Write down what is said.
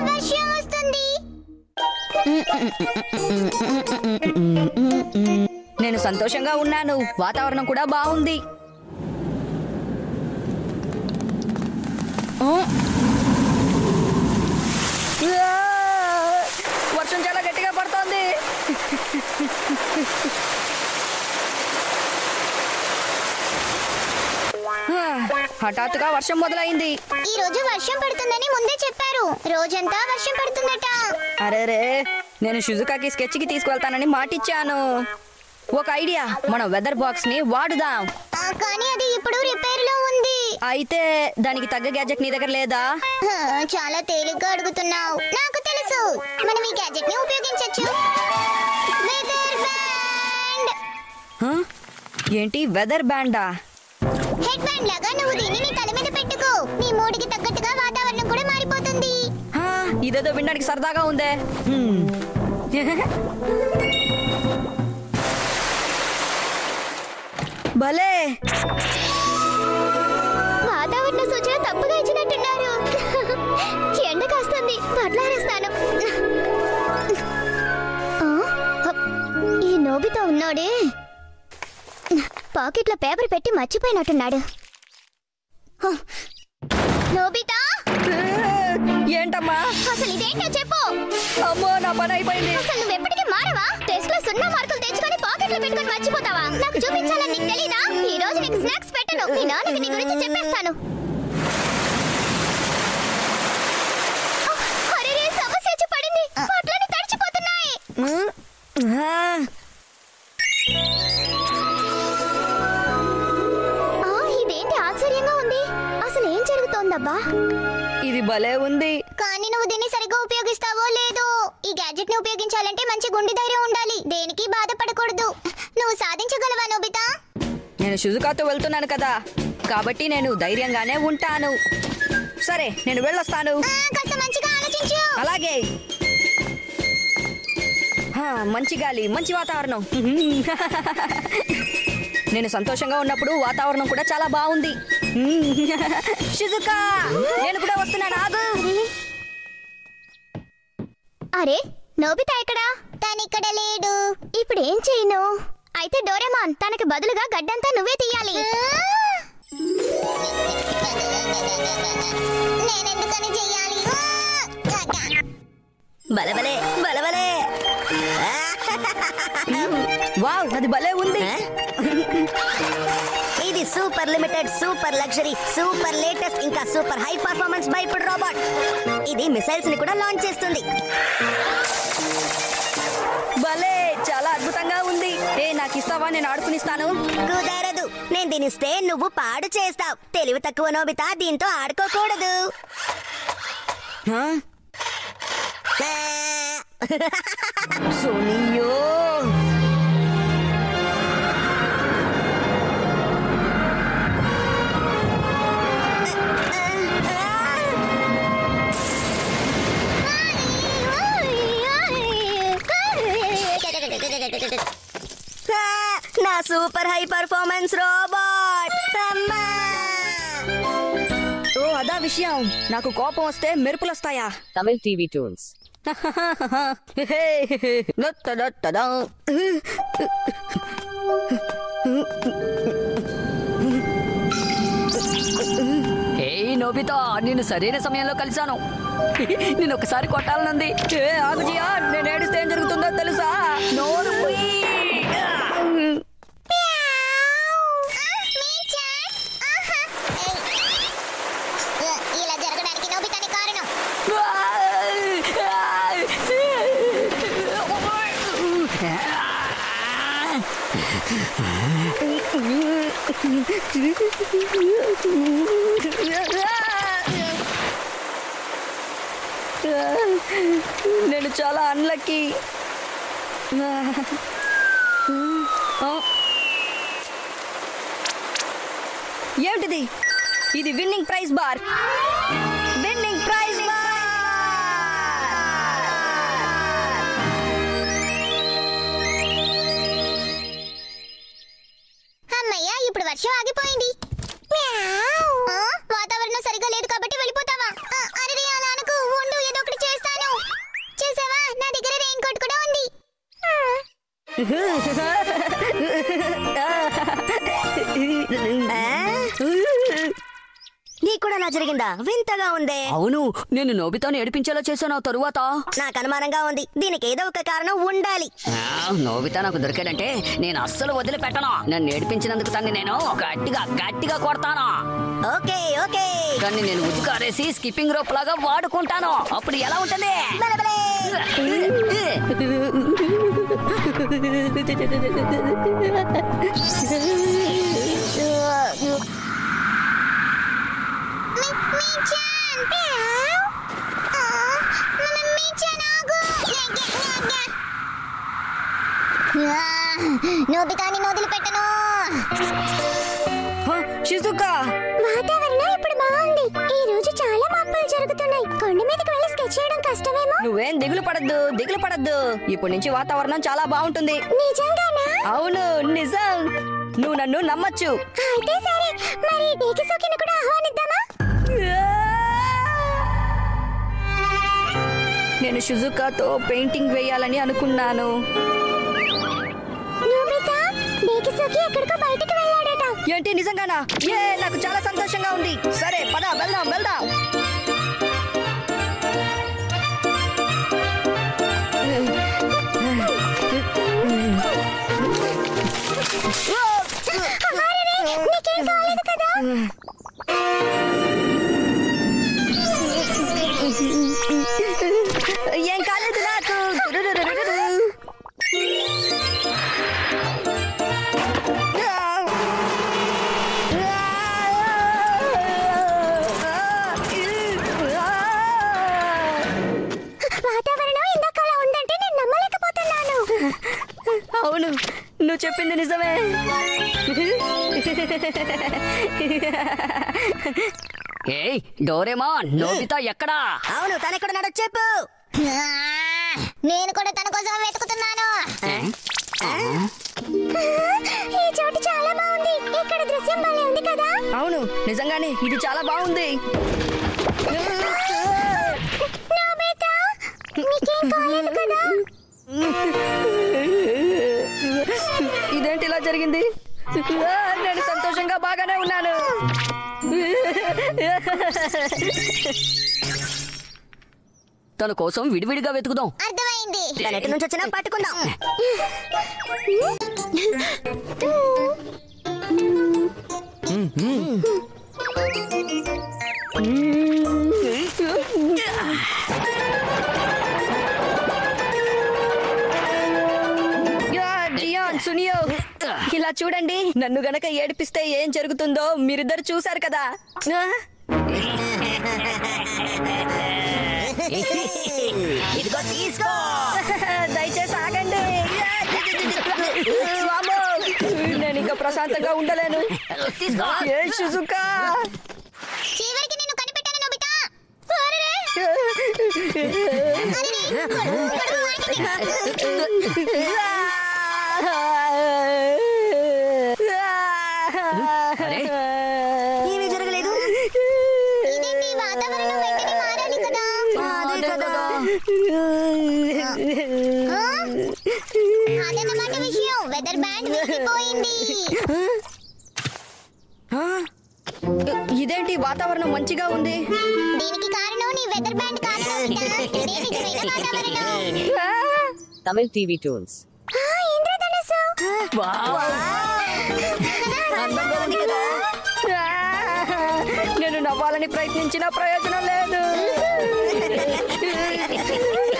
వర్షం వస్తుంది నేను సంతోషంగా ఉన్నాను వాతావరణం కూడా బాగుంది ఆ! ఆ! వర్షం చాలా గట్టిగా పడుతోంది ఆ, హఠాత్తుగా వర్షం మొదలైంది ఈ రోజు వర్షం పడుతుందని ముందే చెప్పారు రోజంతా వర్షం పడుతుందట అరేరే నేను షుజుకాకి స్కెచ్ కి తీసుకువెళ్తానని మాటిచ్చాను ఒక ఐడియా మనం వెదర్ బాక్స్ ని వాడుదాం ఆ, కానీ అది ఇప్పుడు రిపేర్ లో ఉంది అయితే దానికి తగ్గ గ్యాజెట్ నీ దగ్గర లేదా హా, చాలా తేలిగ్గా అడుగుతున్నావు నాకు తెలుసు మనం ఈ గ్యాజెట్ ని ఉపయోగించొచ్చు వెదర్ బ్యాండ్ హ? ఏంటి వెదర్ బ్యాండా హెడ్ బ్యాండ్ లాగా నువ్వు దీన్ని నీ తల మీద పెట్టుకో నీ మూడికి తగ్గట్టుగా వాతావరణం కూడా మారిపోతుంది హా, ఇదేదో వినడానికి సరదాగా ఉందే హ్మ్. భలే వాతావరణ సూచన తప్పుగా ఇచ్చినట్టున్నారు ఎండ కాస్తుంది పట్లారేస్తాను ఆ, హప్, ఈ నోబితో ఉన్నాడే పాకెట్లో పేపర్ పెట్టి మర్చిపోయినట్టున్నాడు హ, నోబితా ఏంటమ్మా అసలు ఇదేంటో చెప్పు అమ్మో నా పని అయిపోయింది అసలు నువ్వు ఎప్పటికీ మారవా టెస్ట్ లో సున్నా మార్కులు తెచ్చుకొని పాకెట్లో పెట్టుకొని మర్చిపోతావా నాకు చూపించాలని నీకు తెలీదా ఈ రోజు నీకు స్నాక్స్ పెట్టను మీ నాన్నకి నీ గురించి చెప్పేస్తాను ఆ, అరెరే, సమస్య వచ్చి పడింది పొట్లని తడిచిపోతున్నాయి హ్మ్. ఆ, ఆ, ఇదేంటి ఆశ్చర్యంగా ఉంది అసలు ఏం జరుగుతోందబ్బా ఇది భలే ఉంది కానీ నువ్వు దీన్ని సరిగ్గా ఉపయోగిస్తావో లేదో ఈ గ్యాడ్జెట్ ని ఉపయోగించాలంటే మంచి గుండె ధైర్యం ఉండాలి దేనికి బాధపడకూడదు నువ్వు సాధించగలవా నోబితా నేను షుజుకాతో వెళ్తున్నాను కదా కాబట్టి నేను ధైర్యంగానే ఉంటాను సరే నేను వెళ్ళొస్తాను ఆ, కాస్త మంచిగా ఆలోచించు అలాగే హా, మంచి గాలి మంచి వాతావరణం నేను సంతోషంగా ఉన్నప్పుడు వాతావరణం కూడా చాలా బాగుంది షిజుకా నేను కూడా వస్తున్నాను ఆగు అరే నోబితా ఎక్కడా తనిక్కడ లేడు ఇప్పుడు ఏం చేయను అయితే డోరేమాన్ తనకి బదులుగా గడ్డంతా నువ్వే తీయాలి నేనెందుకని చెయ్యాలి బలబలే బలబలే వావ్ అది భలే ఉంది ఇది super limited super luxury super latest ఇంకా super high performance biped robot ఇది మిసైల్స్ ని కూడా లాంచ్ చేస్తుంది భలే చాలా అద్భుతంగా ఉంది ఏ నాకు ఇస్తావా నేను ఆడుకునిస్తాను కుదరదు నేను దీనిస్తే నువ్వు పాడు చేస్తావు తెలివి తక్కువ నోబితా దీంతో ఆడుకోకూడదు హా? ఆ, సోనియో ఆ, నా సూపర్ హై పర్ఫార్మెన్స్ రోబోట్ అమ్మా ఓ అదా విషయం నాకు కోపం వస్తే మెరుపులు వస్తాయా Tamil TV Tunes. నొత్తడొత్తడా. హే నోబితా నేను సరైన సమయంలో కలిశాను నేను ఒకసారి కొట్టాలనుంది ఏ ఆగుజియా నేను ఏడిస్తే ఏం జరుగుతుందో తెలుసా నోరు పోయి ఇలా జరగడానికి నోబితాని కారణం నేను చాలా అన్లక్కీ ఏమిటిది ఇది winning prize bar winning prize bar అమ్మయ్య ఇప్పుడు వర్షం ఆగిపోయింది ఆ, వాతావరణం సరిగా లేదు కాబట్టి వెళ్ళిపోతావా ఆ, అరెరే అలా అనకు ఉండు ఏదో ఒకటి చేస్తాను నీకు కూడా అలా జరిగిందా వింతగా ఉందే అవును నేను నోబితాను ఏడిపించేలా చేశాను ఆ తరువాత నాకు అనుమానంగా ఉంది దీనికి ఏదో ఒక కారణం ఉండాలి ఆ, నోబితా నాకు దొరికాడంటే నేను అస్సలు వదిలిపెట్టను నన్ను ఏడిపించినందుకు తన్ని నేను గట్టిగా గట్టిగా కొడతాను ఓకే ఓకే దాన్ని నేను ఉతికారేసి స్కిప్పింగ్ రోప్ లాగా వాడుకుంటాను అప్పుడు ఎలా ఉంటుంది బలబలే. నోబితాని వదిలిపెట్టను షిజుకా వాతావరణం ఇప్పుడు బాగుంది ఈ రోజు చాలా మబ్బులు జరుగుతున్నాయి కొండ మీదకి వెళ్ళి స్కెచ్ చేయడం కష్టమేమో నువ్వేం దిగులు పడద్దు దిగులు పడద్దు ఇప్పటి నుంచి వాతావరణం చాలా బాగుంటుంది నిజంగానా అవును నిజం నువ్వు నన్ను నమ్మచ్చు అయితే సరే మరి డేకి సోకిని కూడా ఆహ్వానిద్దామా నేను షుజుకాతో పెయింటింగ్ వేయాలని అనుకున్నాను నోబితా డేకి సోకి ఎక్కడికో బయటికి వెళ్ళాడట ఏంటి నిజంగానా ఏ నాకు చాలా సంతోషంగా ఉంది సరే పద వెళ్దాం వెళ్దాం నీకేం కాలేదు కదా ఏం కాలేదు నాకు వాతావరణం ఇందాక అలా ఉందంటే నేను నమ్మలేకపోతున్నాను అవును నువ్వు చెప్పింది నిజమే ఏయ్ డోరేమాన్ నోబితా ఎక్కడా అవును తనెక్కడున్నాడో చెప్పు నేను కూడా తన కోసం వెతుకుతున్నాను ఏ? ఈ చోటు చాలా బాగుంది ఇక్కడ దృశ్యం భలే ఉంది కదా అవును నిజంగానే ఇది చాలా బాగుంది నోబితా నీకేం కాలేదు కదా ఇదేంటి ఇలా జరిగింది ఆ, నేను సంతోషంగా బాగానే ఉన్నాను తన కోసం విడివిడిగా వెతుకుదాం అర్థమైంది తన ఎటు నుంచి వచ్చినా పట్టుకుందాం యా, జియాన్ సునియో ఇలా చూడండి నన్ను గనక ఏడిపిస్తే ఏం జరుగుతుందో మీరిద్దరు చూశారు కదా ఆ? ఇదిగో తీసుకో దయచేసి ఆగండి వామ్మో! నేను ఇంకా ప్రశాంతంగా ఉండలేను ఏ షుజుకా చివరికి నేను కనిపెట్టాను నోబితా అరెరే! అరెరే! గొడుగు, గొడుగు వాటిని. అరే ఏమీ జరగలేదు ఇదేంటి వాతావరణం వెంటనే మారాలి కదా అదే కదా ఆ? అదన్నమాట విషయం వెదర్ బ్యాండ్ విసిపోయింది ఆ? ఇదేంటి వాతావరణం మంచిగా ఉంది దీనికి కారణం నీ వెదర్ బ్యాండ్ కాదు నోబితా. ఇదే నిజమైన వాతావరణం ఆ! Tamil TV Tunes. ఆ, ఇంద్రధనుస్సు వావ్! అందంగా ఉంది కదా ఆ! నేను నవ్వాలని ప్రయత్నించిన ప్రయోజనం లేదు